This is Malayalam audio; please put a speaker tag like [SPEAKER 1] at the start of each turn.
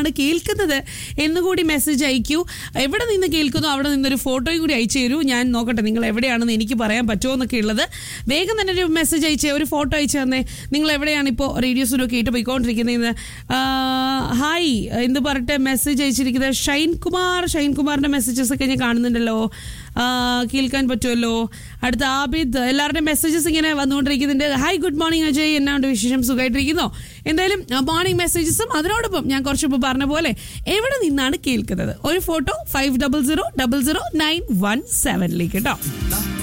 [SPEAKER 1] നിന്നാണ് കേൾക്കുന്നത് എന്നുകൂടി മെസ്സേജ് അയക്കൂ എവിടെ നിന്ന് കേൾക്കുന്നോ അവിടെ നിന്നൊരു ഫോട്ടോയും കൂടി അയച്ചു തരൂ ഞാൻ നോക്കട്ടെ നിങ്ങൾ എവിടെയാണെന്ന് എനിക്ക് പറയാൻ പറ്റുമോ എന്നൊക്കെ ഉള്ളത് വേഗം തന്നെ ഒരു മെസ്സേജ് അയച്ചേ ഒരു ഫോട്ടോ അയച്ചു തന്നേ നിങ്ങൾ എവിടെയാണ് ഇപ്പോൾ റേഡിയോസിലോ കേട്ട് പോയിക്കൊണ്ടിരിക്കുന്നത് ഹായ് എന്ത് പറഞ്ഞിട്ട് മെസ്സേജ് അയച്ചിരിക്കുന്നത് ഷൈൻ കുമാർ ഷൈൻ കുമാറിന്റെ മെസ്സേജസ് ഒക്കെ ഞാൻ കാണുന്നുണ്ടല്ലോ ആ, കേൾക്കാൻ പറ്റുമല്ലോ അടുത്ത ആബിദ് എല്ലാവരുടെയും മെസ്സേജസ് ഇങ്ങനെ വന്നുകൊണ്ടിരിക്കുന്നുണ്ട് ഹായ് ഗുഡ് മോർണിംഗ് അജയ് എന്നാണ്ട് വിശേഷം സുഖമായിട്ടിരിക്കുന്നോ എന്തായാലും മോർണിംഗ് മെസ്സേജസും അതിനോടൊപ്പം ഞാൻ കുറച്ച് മുമ്പ് പറഞ്ഞ പോലെ എവിടെ നിന്നാണ് കേൾക്കുന്നത് ഒരു ഫോട്ടോ five double zero double zero nine one സെവനിലേക്ക് കേട്ടോ